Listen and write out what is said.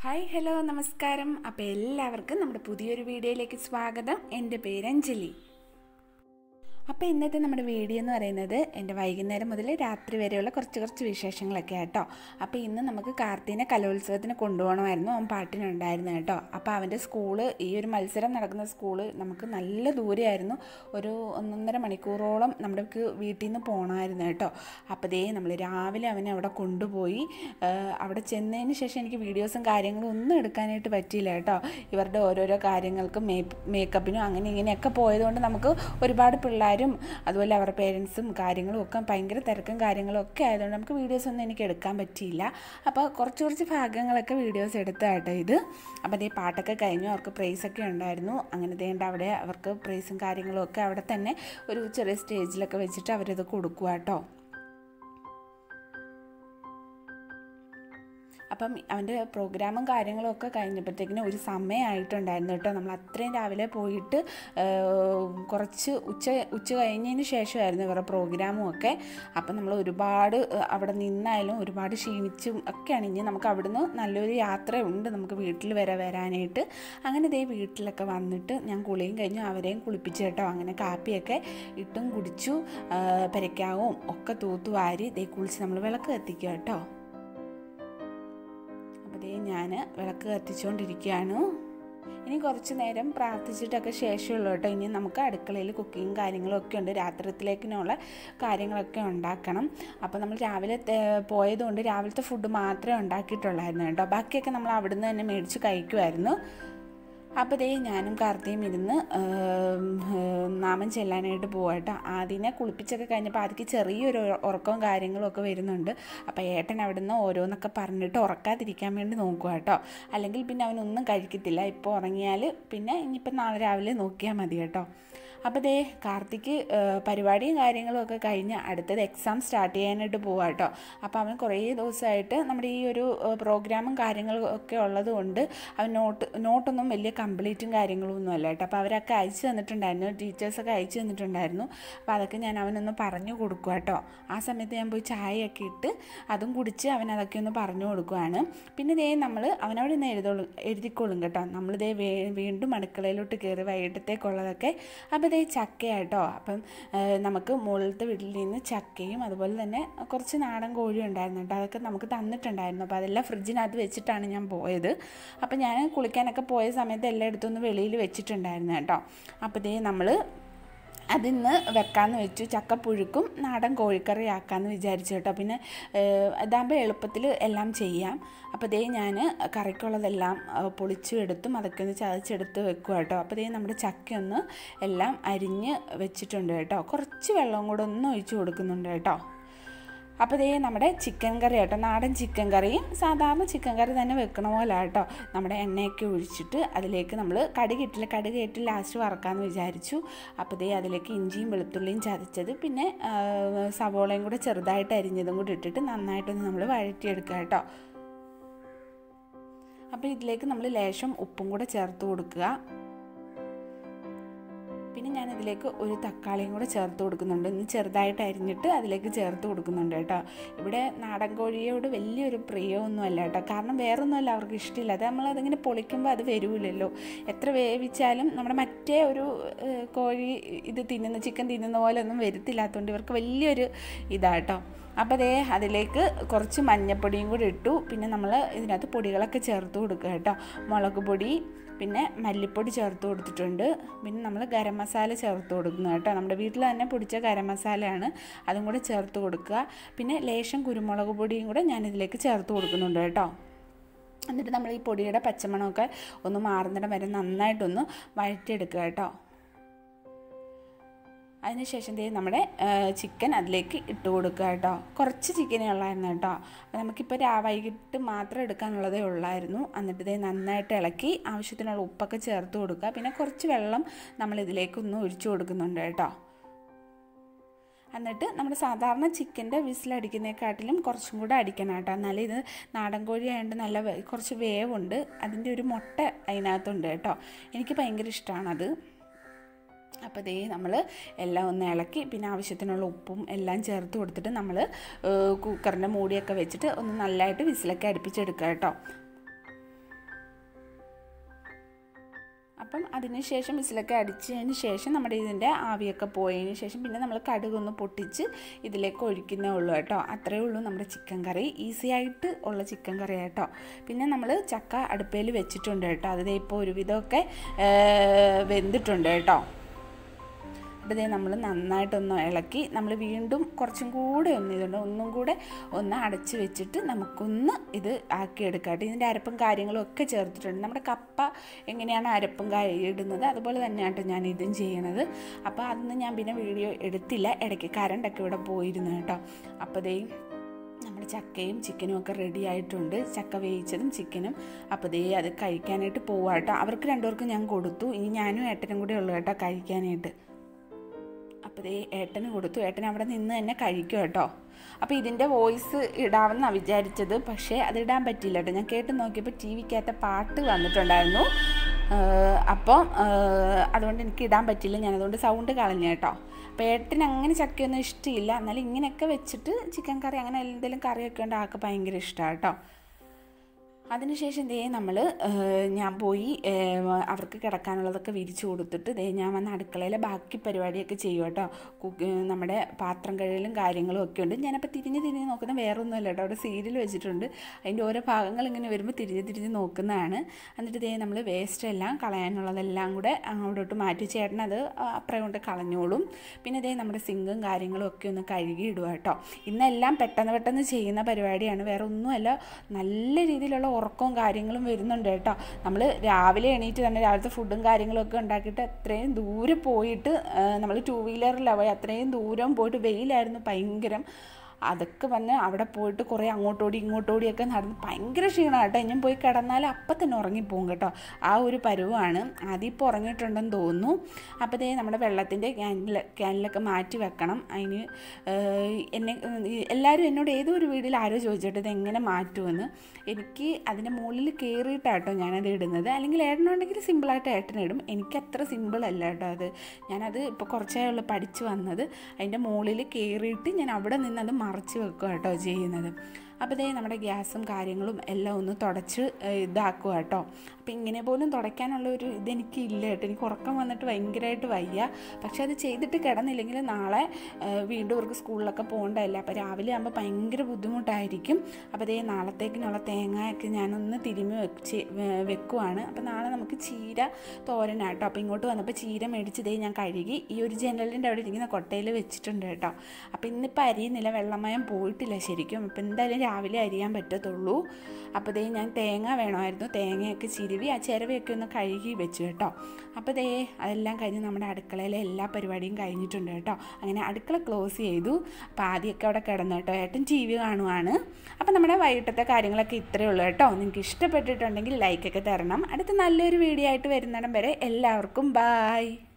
hi hello നമസ്കാരം അപ്പോൾ എല്ലാവർക്കും നമ്മുടെ പുതിയൊരു വീഡിയോയിലേക്ക് സ്വാഗതം എൻ്റെ പേര് അഞ്ജലി അപ്പോൾ ഇന്നത്തെ നമ്മുടെ വീഡിയോ എന്ന് പറയുന്നത് എൻ്റെ വൈകുന്നേരം മുതൽ രാത്രി വരെയുള്ള കുറച്ച് കുറച്ച് വിശേഷങ്ങളൊക്കെ ആട്ടോ അപ്പോൾ ഇന്ന് നമുക്ക് കാർത്തീനെ കലോത്സവത്തിന് കൊണ്ടുപോകണമായിരുന്നു അവൻ പാട്ടിനുണ്ടായിരുന്നു കേട്ടോ അപ്പോൾ അവൻ്റെ സ്കൂള് ഈ ഒരു മത്സരം നടക്കുന്ന സ്കൂള് നമുക്ക് നല്ല ദൂരെയായിരുന്നു ഒരു ഒന്നൊന്നര മണിക്കൂറോളം നമ്മുടെ വീട്ടിൽ നിന്ന് പോകണമായിരുന്നു കേട്ടോ അപ്പോൾ ദേ നമ്മൾ രാവിലെ അവനെ അവിടെ കൊണ്ടുപോയി ആ, അവിടെ ചെന്നതിന് ശേഷം എനിക്ക് വീഡിയോസും കാര്യങ്ങളും ഒന്നും എടുക്കാനായിട്ട് പറ്റിയില്ല കേട്ടോ ഇവരുടെ ഓരോരോ കാര്യങ്ങൾക്കും മേ മേക്കപ്പിനും അങ്ങനെ ഇങ്ങനെയൊക്കെ പോയതുകൊണ്ട് നമുക്ക് ഒരുപാട് പിള്ളേരും അതുപോലെ അവരുടെ പേരൻസും കാര്യങ്ങളും ഒക്കെ ഭയങ്കര തിരക്കും കാര്യങ്ങളും ഒക്കെ ആയതുകൊണ്ട് നമുക്ക് വീഡിയോസ് ഒന്നും എനിക്ക് എടുക്കാൻ പറ്റിയില്ല അപ്പോൾ കുറച്ച് കുറച്ച് ഭാഗങ്ങളൊക്കെ വീഡിയോസ് എടുത്ത കേട്ടോ ഇത് അപ്പോൾ അതേ പാട്ടൊക്കെ കഴിഞ്ഞു അവർക്ക് പ്രൈസ് ഒക്കെ ഉണ്ടായിരുന്നു അങ്ങനെ ദേണ്ട അവിടെ അവർക്ക് പ്രൈസും കാര്യങ്ങളും ഒക്കെ അവിടെ തന്നെ ഒരു ചെറിയ സ്റ്റേജിലൊക്കെ വെച്ചിട്ട് അവരത് കൊടുക്കുക കേട്ടോ അപ്പം അവൻ്റെ പ്രോഗ്രാമും കാര്യങ്ങളും ഒക്കെ കഴിഞ്ഞപ്പോഴത്തേക്കിനും ഒരു സമയമായിട്ടുണ്ടായിരുന്നു കേട്ടോ നമ്മൾ അത്രയും രാവിലെ പോയിട്ട് ആ, കുറച്ച് ഉച്ച ഉച്ച കഴിഞ്ഞതിന് ശേഷമായിരുന്നു ഇവരുടെ പ്രോഗ്രാമും ഒക്കെ അപ്പം നമ്മൾ ഒരുപാട് ആ, അവിടെ നിന്നായാലും ഒരുപാട് ക്ഷീണിച്ചും ഒക്കെയാണ് ഇനി നമുക്ക് അവിടുന്ന് നല്ലൊരു യാത്രയുണ്ട് നമുക്ക് വീട്ടിൽ വരെ വരാനായിട്ട് അങ്ങനെ ദേ വീട്ടിലൊക്കെ വന്നിട്ട് ഞാൻ കുളിയും കഴിഞ്ഞു അവരെയും കുളിപ്പിച്ചു കേട്ടോ അങ്ങനെ കാപ്പിയൊക്കെ ഇട്ടും കുടിച്ചു ആ, പെരക്കാവും ഒക്കെ തൂത്തു വാരി ദേ കുളിച്ച് നമ്മൾ വിളക്ക് കത്തിക്കുക കേട്ടോ അപ്പോൾ ദേ ഞാൻ വിളക്ക് കത്തിച്ചുകൊണ്ടിരിക്കുകയാണ് ഇനി കുറച്ച് നേരം പ്രാർത്ഥിച്ചിട്ടൊക്കെ ശേഷമുള്ളൂ കേട്ടോ ഇനി നമുക്ക് അടുക്കളയിൽ കുക്കിങ്ങും കാര്യങ്ങളും ഒക്കെ ഉണ്ട് രാത്രിത്തിലേക്കിനുള്ള കാര്യങ്ങളൊക്കെ ഉണ്ടാക്കണം അപ്പോൾ നമ്മൾ രാവിലെ തെ- പോയതുകൊണ്ട് രാവിലത്തെ ഫുഡ് മാത്രമേ ഉണ്ടാക്കിയിട്ടുള്ളായിരുന്നു കേട്ടോ ബാക്കിയൊക്കെ നമ്മൾ അവിടുന്ന് തന്നെ മേടിച്ച് കഴിക്കുമായിരുന്നു അപ്പോൾ ദേ ഞാനും കാർത്തിയും ഇരുന്ന് ഏം, ഏം, നാമം ചെല്ലാനായിട്ട് പോവാട്ടോ ആദ്യനെ കുളിപ്പിച്ചൊക്കെ കഴിഞ്ഞപ്പോൾ ആദ്യക്ക് ചെറിയൊരു ഉറ- ഉറക്കവും കാര്യങ്ങളും ഒക്കെ വരുന്നുണ്ട് അപ്പോൾ ഏട്ടൻ അവിടുന്ന് ഓരോന്നൊക്കെ പറഞ്ഞിട്ട് ഉറക്കാതിരിക്കാൻ വേണ്ടി നോക്കുക കേട്ടോ അല്ലെങ്കിൽ പിന്നെ അവനൊന്നും കഴിക്കത്തില്ല ഇപ്പോൾ ഉറങ്ങിയാൽ പിന്നെ ഇനിയിപ്പോൾ നാളെ രാവിലെ നോക്കിയാൽ മതി കേട്ടോ അപ്പോൾ ദേ കാർത്തിക്ക് ഏഹ്, പരിപാടിയും കാര്യങ്ങളും ഒക്കെ കഴിഞ്ഞ് അടുത്തത് എക്സാം സ്റ്റാർട്ട് ചെയ്യാനായിട്ട് പോവാം കേട്ടോ അപ്പോൾ അവൻ കുറേ ദിവസമായിട്ട് നമ്മുടെ ഈ ഒരു ഏഹ്, പ്രോഗ്രാമും കാര്യങ്ങളും ഒക്കെ ഉള്ളത് കൊണ്ട് അവൻ നോട്ട് നോട്ടൊന്നും വലിയ കംപ്ലീറ്റും കാര്യങ്ങളും ഒന്നും അല്ല കേട്ടോ അപ്പോൾ അവരൊക്കെ അയച്ചു തന്നിട്ടുണ്ടായിരുന്നു ടീച്ചേഴ്സൊക്കെ അയച്ചു തന്നിട്ടുണ്ടായിരുന്നു അപ്പോൾ അതൊക്കെ ഞാൻ അവനൊന്ന് പറഞ്ഞു കൊടുക്കുക കേട്ടോ ആ സമയത്ത് ഞാൻ പോയി ചായയൊക്കെ ഇട്ട് അതും കുടിച്ച് അവൻ അതൊക്കെ ഒന്ന് പറഞ്ഞു കൊടുക്കുകയാണ് പിന്നെ ദേ നമ്മൾ അവനവിടെ നിന്ന് എഴുതോളും എഴുതിക്കോളും കേട്ടോ നമ്മൾ ദേ വേ വീണ്ടും അടുക്കളയിലോട്ട് കയറി വൈകിട്ടത്തേക്കുള്ളതൊക്കെ അപ്പോൾ ദേ ചക്കയാട്ടോ അപ്പം ആ, നമുക്ക് മുകളിലത്തെ വീട്ടിൽ നിന്ന് ചക്കയും അതുപോലെ തന്നെ കുറച്ച് നാടൻ കോഴി ഉണ്ടായിരുന്നു കേട്ടോ അതൊക്കെ നമുക്ക് തന്നിട്ടുണ്ടായിരുന്നു അപ്പോൾ അതെല്ലാം ഫ്രിഡ്ജിനകത്ത് വെച്ചിട്ടാണ് ഞാൻ പോയത് അപ്പോൾ ഞാൻ കുളിക്കാനൊക്കെ പോയ സമയത്ത് എല്ലാം എടുത്തൊന്ന് വെളിയിൽ വെച്ചിട്ടുണ്ടായിരുന്നു കേട്ടോ അപ്പോൾ ദേ നമ്മൾ അതിന്ന് വെക്കാമെന്ന് വെച്ചു ചക്കപ്പുഴുക്കും നാടൻ കോഴിക്കറി ആക്കാമെന്ന് വിചാരിച്ചു കേട്ടോ പിന്നെ ഏഹ്, ഇതാകുമ്പോൾ എളുപ്പത്തിൽ എല്ലാം ചെയ്യാം അപ്പോൾ ദേ ഞാൻ കറിക്കുള്ളതെല്ലാം ഏഹ്, പൊളിച്ചു എടുത്തും അതൊക്കെ ഒന്ന് ചതച്ചെടുത്ത് വെക്കുക കേട്ടോ അപ്പോൾ ദേ നമ്മുടെ ചക്കയൊന്ന് എല്ലാം അരിഞ്ഞ് വെച്ചിട്ടുണ്ട് കേട്ടോ കുറച്ച് വെള്ളം കൂടെ ഒന്ന് ഒഴിച്ച് കൊടുക്കുന്നുണ്ട് കേട്ടോ അപ്പോൾ ദേ നമ്മുടെ ചിക്കൻ കറി കേട്ടോ നാടൻ ചിക്കൻ കറിയും സാധാരണ ചിക്കൻ കറി തന്നെ വെക്കണ പോലെ കേട്ടോ നമ്മുടെ എണ്ണയൊക്കെ ഒഴിച്ചിട്ട് അതിലേക്ക് നമ്മൾ കടുക് ഇട്ടില്ല കടുക് ഇട്ട് ലാസ്റ്റ് വറക്കാമെന്ന് വിചാരിച്ചു അപ്പോൾ ദേ അതിലേക്ക് ഇഞ്ചിയും വെളുത്തുള്ളിയും ചതച്ചത് പിന്നെ ആ, സവോളയും കൂടെ ചെറുതായിട്ട് അരിഞ്ഞതും കൂടി ഇട്ടിട്ട് നന്നായിട്ടൊന്ന് നമ്മൾ വഴറ്റിയെടുക്കുക കേട്ടോ അപ്പോൾ ഇതിലേക്ക് നമ്മൾ ലേശം ഉപ്പും കൂടെ ചേർത്ത് കൊടുക്കുക പിന്നെ ഞാൻ ഇതിലേക്ക് ഒരു തക്കാളിയും കൂടെ ചേർത്ത് കൊടുക്കുന്നുണ്ട് ഇന്ന് ചെറുതായിട്ട് അരിഞ്ഞിട്ട് അതിലേക്ക് ചേർത്ത് കൊടുക്കുന്നുണ്ട് കേട്ടോ ഇവിടെ നാടൻ കോഴിയോട് വലിയൊരു പ്രിയമൊന്നും അല്ല കേട്ടോ കാരണം വേറൊന്നുമല്ല അവർക്ക് ഇഷ്ടമില്ല അത് നമ്മളതിങ്ങനെ പൊളിക്കുമ്പോൾ അത് വരൂലല്ലോ എത്ര വേവിച്ചാലും നമ്മുടെ മറ്റേ ഒരു ഏഹ്, കോഴി ഇത് തിന്നുന്ന ചിക്കൻ തിന്നുന്ന പോലെ ഒന്നും വരുത്തില്ലാത്തതുകൊണ്ട് ഇവർക്ക് വലിയൊരു ഇതാട്ടോ അപ്പോൾ അതേ അതിലേക്ക് കുറച്ച് മഞ്ഞപ്പൊടിയും കൂടി ഇട്ടു പിന്നെ നമ്മൾ ഇതിനകത്ത് പൊടികളൊക്കെ ചേർത്ത് കൊടുക്കുക കേട്ടോ മുളക് പൊടി പിന്നെ മല്ലിപ്പൊടി ചേർത്ത് കൊടുത്തിട്ടുണ്ട് പിന്നെ നമ്മൾ ഗരം മസാല ചേർത്ത് കൊടുക്കുന്നു കേട്ടോ നമ്മുടെ വീട്ടിൽ തന്നെ പൊടിച്ച ഗരം മസാലയാണ് അതും കൂടെ ചേർത്ത് കൊടുക്കുക പിന്നെ ലേശം കുരുമുളക് പൊടിയും കൂടെ ഞാൻ ഇതിലേക്ക് ചേർത്ത് കൊടുക്കുന്നുണ്ട് കേട്ടോ എന്നിട്ട് നമ്മൾ ഈ പൊടിയുടെ പച്ചമണമൊക്കെ ഒന്ന് മാറുന്നിടം വരെ നന്നായിട്ടൊന്ന് വഴറ്റിയെടുക്കുക കേട്ടോ അതിനുശേഷം ദേ നമ്മുടെ ചിക്കൻ അതിലേക്ക് ഇട്ട് കൊടുക്കുക കേട്ടോ കുറച്ച് ചിക്കനേ ഉള്ളായിരുന്നു കേട്ടോ അപ്പോൾ നമുക്കിപ്പോൾ രാ വൈകിട്ട് മാത്രം എടുക്കാനുള്ളതേ ഉള്ളായിരുന്നു എന്നിട്ട് ദേ നന്നായിട്ട് ഇളക്കി ആവശ്യത്തിനുള്ള ഉപ്പൊക്കെ ചേർത്ത് കൊടുക്കുക പിന്നെ കുറച്ച് വെള്ളം നമ്മൾ ഇതിലേക്കൊന്ന് ഒഴിച്ചു കൊടുക്കുന്നുണ്ട് കേട്ടോ എന്നിട്ട് നമ്മുടെ സാധാരണ ചിക്കൻ്റെ വിസിലടിക്കുന്നതിനെക്കാട്ടിലും കുറച്ചും കൂടെ അടിക്കണം കേട്ടോ എന്നാലും ഇത് നാടൻ കോഴി ആയതുകൊണ്ട് നല്ല വേ- കുറച്ച് വേവുണ്ട് അതിൻ്റെ ഒരു മുട്ട അതിനകത്തുണ്ട് കേട്ടോ എനിക്ക് ഭയങ്കര ഇഷ്ടമാണത് അപ്പോൾ ദേ നമ്മൾ എല്ലാം ഒന്ന് ഇളക്കി പിന്നെ ആവശ്യത്തിനുള്ള ഉപ്പും എല്ലാം ചേർത്ത് കൊടുത്തിട്ട് നമ്മൾ കുക്കറിൻ്റെ മൂടിയൊക്കെ വെച്ചിട്ട് ഒന്ന് നല്ലതായിട്ട് വിസിലൊക്കെ അടുപ്പിച്ചെടുക്കുക കേട്ടോ അപ്പം അതിന് ശേഷം വിസിലൊക്കെ അടിച്ചതിന് ശേഷം നമ്മുടെ ഇതിൻ്റെ ആവിയൊക്കെ പോയതിന് ശേഷം പിന്നെ നമ്മൾ കടുകൊന്ന് പൊട്ടിച്ച് ഇതിലേക്ക് ഒഴിക്കുന്നേ ഉള്ളൂ കേട്ടോ അത്രയേ ഉള്ളൂ നമ്മുടെ ചിക്കൻ കറി ഈസി ആയിട്ട് ഉള്ള ചിക്കൻ കറി കേട്ടോ പിന്നെ നമ്മൾ ചക്ക അടുപ്പയിൽ വെച്ചിട്ടുണ്ട് കേട്ടോ അത് ഇപ്പോൾ ഒരുവിധമൊക്കെ വെന്തിട്ടുണ്ട് കേട്ടോ അപ്പോൾ ഇതേ നമ്മൾ നന്നായിട്ടൊന്ന് ഇളക്കി നമ്മൾ വീണ്ടും കുറച്ചും കൂടെ ഒന്ന് ഇതുണ്ട് ഒന്നും കൂടെ ഒന്ന് അടച്ച് വെച്ചിട്ട് നമുക്കൊന്ന് ഇത് ആക്കിയെടുക്കാം ഇതിൻ്റെ അരപ്പും കാര്യങ്ങളും ഒക്കെ ചേർത്തിട്ടുണ്ട് നമ്മുടെ കപ്പ എങ്ങനെയാണ് അരപ്പും കാര്യം ഇടുന്നത് അതുപോലെ തന്നെയാണ് ഞാൻ ഇതും ചെയ്യണത് അപ്പോൾ അന്ന് ഞാൻ പിന്നെ വീഡിയോ എടുത്തില്ല ഇടയ്ക്ക് കറണ്ടൊക്കെ ഇവിടെ പോയിരുന്നു കേട്ടോ അപ്പോൾ ദേ നമ്മുടെ ചക്കയും ചിക്കനും ഒക്കെ റെഡി ആയിട്ടുണ്ട് ചക്ക വേവിച്ചതും ചിക്കനും അപ്പോൾ ദേ അത് കഴിക്കാനായിട്ട് പോവാം കേട്ടോ അവർക്ക് രണ്ടുപേർക്കും ഞാൻ കൊടുത്തു ഇനി ഞാനും ഏട്ടനും കൂടെ ഉള്ളു കേട്ടോ കഴിക്കാനായിട്ട് അപ്പോൾ ദേ ഏട്ടന് കൊടുത്തു ഏട്ടൻ അവിടെ നിന്ന് തന്നെ കഴിക്കും കേട്ടോ അപ്പോൾ ഇതിൻ്റെ വോയിസ് ഇടാമെന്നാണ് വിചാരിച്ചത് പക്ഷേ അത് ഇടാൻ പറ്റില്ല കേട്ടോ ഞാൻ കേട്ട് നോക്കിയപ്പോൾ ടി വിക്കകത്ത് പാട്ട് വന്നിട്ടുണ്ടായിരുന്നു അപ്പോൾ അതുകൊണ്ട് എനിക്ക് ഇടാൻ പറ്റില്ല ഞാൻ അതുകൊണ്ട് സൗണ്ട് കളഞ്ഞു കേട്ടോ അപ്പോൾ ഏട്ടന് അങ്ങനെ ചക്കയൊന്നും ഇഷ്ടമില്ല എന്നാലും ഇങ്ങനെയൊക്കെ വെച്ചിട്ട് ചിക്കൻ കറി അങ്ങനെ എന്തെങ്കിലും കറിയൊക്കെ ഉണ്ട് ആൾക്ക് ഭയങ്കര ഇഷ്ടമാണ് കേട്ടോ അതിനുശേഷം ദേ നമ്മൾ ഞാൻ പോയി അവർക്ക് കിടക്കാനുള്ളതൊക്കെ വിരിച്ചു കൊടുത്തിട്ട് ദേ ഞാൻ വന്ന അടുക്കളയിലെ ബാക്കി പരിപാടിയൊക്കെ ചെയ്യും കേട്ടോ കുക്ക് നമ്മുടെ പാത്രം കഴുകലും കാര്യങ്ങളും ഒക്കെ ഉണ്ട് ഞാനപ്പോൾ തിരിഞ്ഞ് തിരിഞ്ഞ് നോക്കുന്ന വേറെ ഒന്നുമല്ല കേട്ടോ അവിടെ സീരിയൽ വെച്ചിട്ടുണ്ട് അതിൻ്റെ ഓരോ ഭാഗങ്ങൾ ഇങ്ങനെ വരുമ്പോൾ തിരിഞ്ഞ് തിരിഞ്ഞ് നോക്കുന്നതാണ് എന്നിട്ട് ദേ നമ്മൾ വേസ്റ്റ് എല്ലാം കളയാനുള്ളതെല്ലാം കൂടെ അവിടോട്ട് മാറ്റി ചേട്ടൻ അത് അപ്പുറം കൊണ്ട് കളഞ്ഞോളും പിന്നെ ദേ നമ്മുടെ സിങ്കും കാര്യങ്ങളും ഒക്കെ ഒന്ന് കഴുകി ഇടുക കേട്ടോ ഇന്നെല്ലാം പെട്ടെന്ന് പെട്ടെന്ന് ചെയ്യുന്ന പരിപാടിയാണ് വേറെ ഒന്നുമല്ല നല്ല രീതിയിലുള്ള ഉറക്കവും കാര്യങ്ങളും വരുന്നുണ്ട് കേട്ടോ നമ്മൾ രാവിലെ എണീറ്റ് തന്നെ രാവിലത്തെ ഫുഡും കാര്യങ്ങളും ഒക്കെ ഉണ്ടാക്കിയിട്ട് അത്രയും ദൂരെ പോയിട്ട് നമ്മൾ ടൂ വീലറിലാണ് പോയി അത്രയും ദൂരം പോയിട്ട് വെയിലായിരുന്നു ഭയങ്കരം അതൊക്കെ വന്ന് അവിടെ പോയിട്ട് കുറേ അങ്ങോട്ടോടി ഇങ്ങോട്ടോടിയൊക്കെ നടന്ന് ഭയങ്കര ക്ഷീണമാണ് കേട്ടോ ഇനിയും പോയി കിടന്നാൽ അപ്പം തന്നെ ഉറങ്ങിപ്പോവും കേട്ടോ ആ ഒരു പരുവാണ് ആദ്യം ഇപ്പോൾ ഉറങ്ങിയിട്ടുണ്ടെന്ന് തോന്നുന്നു അപ്പോൾ ദേ നമ്മുടെ വെള്ളത്തിൻ്റെ ക്യാനിൽ ക്യാനിലൊക്കെ മാറ്റി വെക്കണം അതിന് എന്നെ എല്ലാവരും എന്നോട് ഏതോ ഒരു വീട്ടിൽ ആരോ ചോദിച്ചിട്ട് ഇത് എങ്ങനെ മാറ്റുമെന്ന് എനിക്ക് അതിൻ്റെ മുകളിൽ കയറിയിട്ടാട്ടോ ഞാനത് ഇടുന്നത് അല്ലെങ്കിൽ ഏട്ടനുണ്ടെങ്കിൽ സിമ്പിളായിട്ട് ഏട്ടനിടും എനിക്ക് അത്ര സിമ്പിൾ അല്ല കേട്ടോ അത് ഞാനത് ഇപ്പോൾ കുറച്ചേ ഉള്ളൂ പഠിച്ച് വന്നത് അതിൻ്റെ മുകളിൽ കയറിയിട്ട് ഞാൻ അവിടെ നിന്ന് അത് മറച്ച് വെക്കുക കേട്ടോ ചെയ്യുന്നത് അപ്പോൾ ഇതേ നമ്മുടെ ഗ്യാസും കാര്യങ്ങളും എല്ലാം ഒന്ന് തുടച്ച് ഇതാക്കുക കേട്ടോ അപ്പോൾ ഇങ്ങനെ പോലും തുടയ്ക്കാനുള്ള ഒരു ഇതെനിക്ക് ഇല്ല കേട്ടോ എനിക്ക് ഉറക്കം വന്നിട്ട് ഭയങ്കരമായിട്ട് വയ്യ പക്ഷേ അത് ചെയ്തിട്ട് കിടന്നില്ലെങ്കിൽ നാളെ വീണ്ടും ഇവർക്ക് സ്കൂളിലൊക്കെ പോകണ്ടതല്ല അപ്പോൾ രാവിലെ ആകുമ്പോൾ ഭയങ്കര ബുദ്ധിമുട്ടായിരിക്കും അപ്പോൾ അതേ നാളത്തേക്കിനുള്ള തേങ്ങയൊക്കെ ഞാനൊന്ന് തിരുമ്മി വെച്ച് വെക്കുവാണ് അപ്പോൾ നാളെ നമുക്ക് ചീര തോരനാട്ടോ അപ്പോൾ ഇങ്ങോട്ട് വന്നപ്പോൾ ചീര മേടിച്ച് ദേ ഞാൻ കഴുകി ഈ ഒരു ജനലിൻ്റെ അവിടെ ഇരിക്കുന്ന കൊട്ടയിൽ വെച്ചിട്ടുണ്ട് കേട്ടോ അപ്പോൾ ഇന്നിപ്പോൾ അരിയുന്നില്ല വെള്ളമയം പോയിട്ടില്ല ശരിക്കും അപ്പോൾ എന്തായാലും രാവിലെ അരിയാൻ പറ്റത്തുള്ളൂ അപ്പോൾ ദേ ഞാൻ തേങ്ങ വേണമായിരുന്നു തേങ്ങയൊക്കെ ചിരുവി ആ ചിരവയൊക്കെ ഒന്ന് കഴുകി വെച്ചു കേട്ടോ അപ്പോൾ ദേ അതെല്ലാം കഴിഞ്ഞ് നമ്മുടെ അടുക്കളയിലെ എല്ലാ പരിപാടിയും കഴിഞ്ഞിട്ടുണ്ട് കേട്ടോ അങ്ങനെ അടുക്കള ക്ലോസ് ചെയ്തു അപ്പോൾ ആദ്യമൊക്കെ അവിടെ കിടന്നു കേട്ടോ ഏട്ടൻ ടി വി കാണുവാണ് അപ്പോൾ നമ്മുടെ വൈകിട്ടത്തെ കാര്യങ്ങളൊക്കെ ഇത്രയേ ഉള്ളൂ കേട്ടോ നിങ്ങൾക്ക് ഇഷ്ടപ്പെട്ടിട്ടുണ്ടെങ്കിൽ ലൈക്കൊക്കെ തരണം അടുത്ത നല്ലൊരു വീഡിയോ ആയിട്ട് വരുന്നിടം വരെ എല്ലാവർക്കും ബായ്